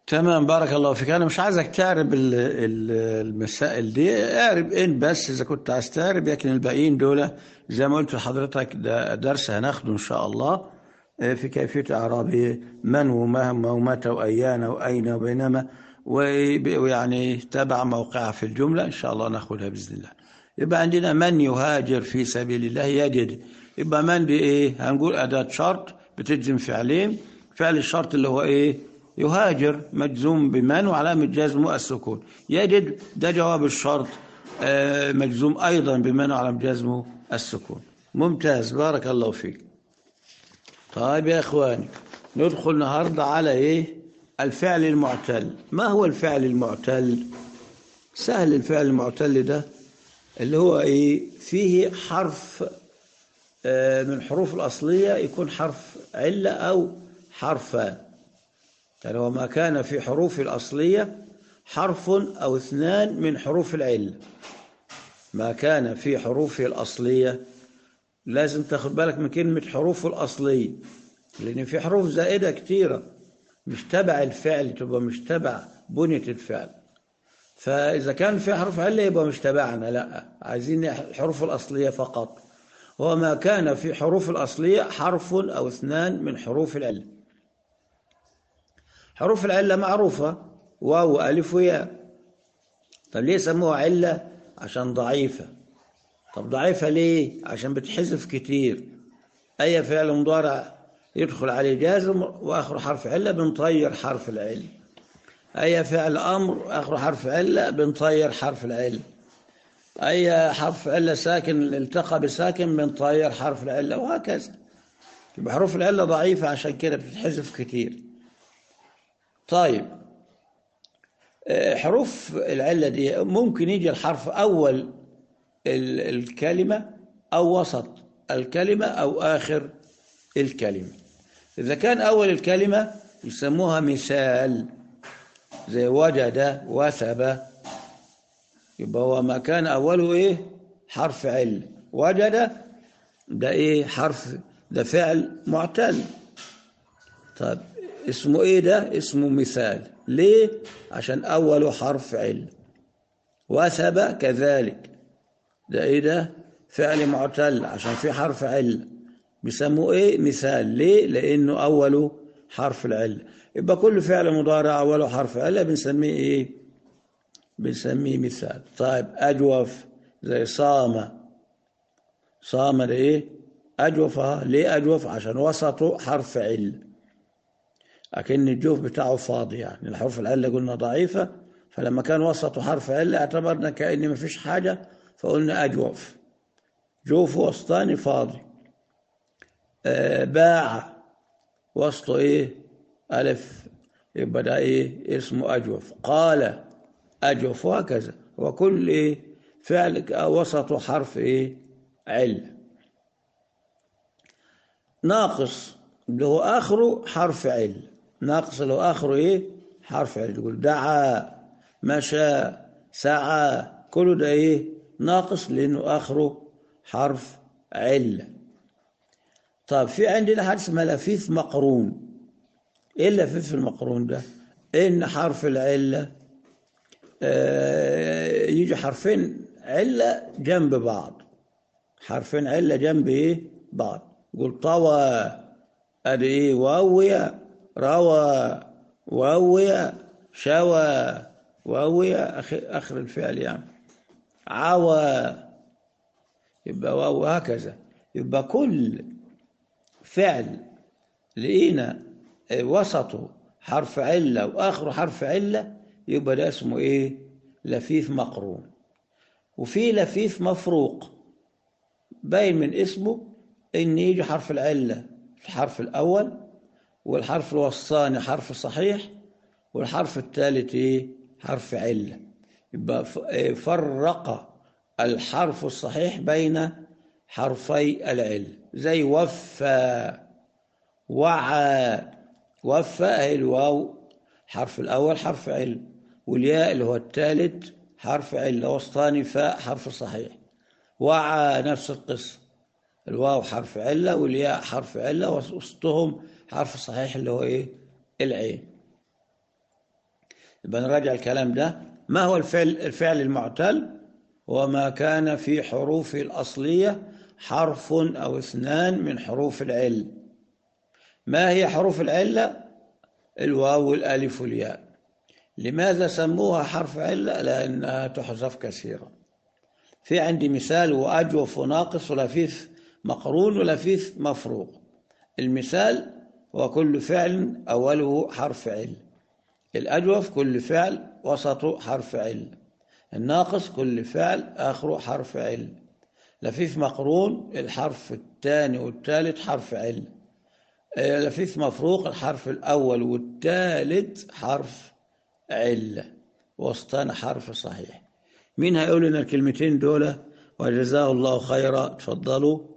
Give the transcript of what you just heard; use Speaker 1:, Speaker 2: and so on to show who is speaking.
Speaker 1: تمام بارك الله فيك انا مش عايزك تعرب ال- ال- المسائل دي اعرب ان بس اذا كنت عايز تعرب لكن الباقيين دول زي ما قلت لحضرتك ده درس هناخده ان شاء الله آه، في كيفيه اعراب من ومهما ومتى وايان واين وبينما وب- ويعني تبع موقعها في الجمله ان شاء الله ناخدها باذن الله يبقى عندنا من يهاجر في سبيل الله يجد يبقى من بايه هنقول اداه شرط بتجزم فعلين فعل الشرط اللي هو ايه يهاجر مجزوم بمن وعلامة جزمه السكون يجد ده جواب الشرط آه، مجزوم أيضا بمن وعلامة جزمه السكون ممتاز بارك الله فيك طيب يا إخواني ندخل النهاردة على إيه الفعل المعتل ما هو الفعل المعتل سهل الفعل المعتل ده اللي هو إيه فيه حرف آه، من الحروف الأصلية يكون حرف علة أو حرفان يعني وما كان في حروف الأصلية حرف أو اثنان من حروف العلة ما كان في حروفه الأصلية لازم تاخد بالك من كلمة حروف الأصلية لأن في حروف زائدة كتيرة مش تبع الفعل تبقى مش تبع بنية الفعل فإذا كان في حرف علة يبقى مش تبعنا لا عايزين الحروف الأصلية فقط وما كان في حروف الأصلية حرف أو اثنان من حروف العلة حروف العلة معروفة واو ألف وياء طب ليه سموها علة عشان ضعيفة طب ضعيفة ليه عشان بتحذف كتير أي فعل مضارع يدخل عليه جازم وآخر حرف علة بنطير حرف العلة أي فعل أمر آخر حرف علة بنطير حرف العلة أي حرف علة ساكن التقى بساكن بنطير حرف العلة وهكذا يبقى حروف العلة ضعيفة عشان كده بتتحذف كتير طيب آه، حروف العلة دي ممكن يجي الحرف أول ال- الكلمة أو وسط الكلمة أو آخر الكلمة إذا كان أول الكلمة يسموها مثال زي وجد وثب يبقى هو ما كان أوله إيه حرف عل وجد ده إيه حرف ده فعل معتل طيب اسمه ايه ده اسمه مثال ليه عشان اوله حرف عل وثب كذلك ده ايه ده فعل معتل عشان في حرف عل بيسموه ايه مثال ليه لانه اوله حرف العل يبقى كل فعل مضارع اوله حرف عل بنسميه ايه بنسميه مثال طيب اجوف زي صام صام ده ايه اجوف اه. ليه اجوف عشان وسطه حرف عل لكن الجوف بتاعه فاضي يعني الحروف العلة قلنا ضعيفة فلما كان وسطه حرف علة اعتبرنا كأن ما فيش حاجة فقلنا أجوف جوف وسطاني فاضي آه باع وسطه إيه ألف يبقى ده إيه اسمه أجوف قال أجوف وهكذا وكل إيه فعل وسطه حرف إيه علة ناقص اللي هو آخره حرف عل ناقص اللي هو آخره إيه حرف عل يقول دعا مشى سعى كله ده إيه ناقص لأنه آخره حرف عل طيب في عندنا حاجة اسمها لفيف مقرون إيه اللفيف المقرون ده إن حرف العلة آه يجي حرفين علة جنب بعض حرفين علة جنب إيه بعض يقول طوى ادي ايه واوية روى واوية شوى واوية اخر الفعل يعني عوى يبقى واو هكذا يبقى كل فعل لقينا وسطه حرف علة واخره حرف علة يبقى ده اسمه ايه لفيف مقرون وفي لفيف مفروق باين من اسمه ان يجي حرف العله في الحرف الأول والحرف الوسطاني حرف صحيح والحرف الثالث إيه حرف علة يبقى فرق الحرف الصحيح بين حرفي العلة زي وفى وعى وفى أهي الواو حرف الأول حرف علة والياء اللي هو الثالث حرف علة وسطاني فاء حرف صحيح وعى نفس القصة الواو حرف علة والياء حرف علة وسطهم حرف صحيح اللي هو إيه العين يبقى نراجع الكلام ده ما هو الفعل الفعل المعتل وما كان في حروف الأصلية حرف أو اثنان من حروف العلة ما هي حروف العلة الواو والالف والياء لماذا سموها حرف علة لأنها تحذف كثيرا في عندي مثال وأجوف وناقص ولفيف مقرون ولفيف مفروق المثال وكل فعل أوله حرف عل الأجوف كل فعل وسطه حرف عل الناقص كل فعل آخره حرف عل لفيف مقرون الحرف الثاني والثالث حرف عل لفيف مفروق الحرف الأول والثالث حرف علة وسطنا حرف صحيح مين هيقول لنا الكلمتين دول وجزاه الله خيرا تفضلوا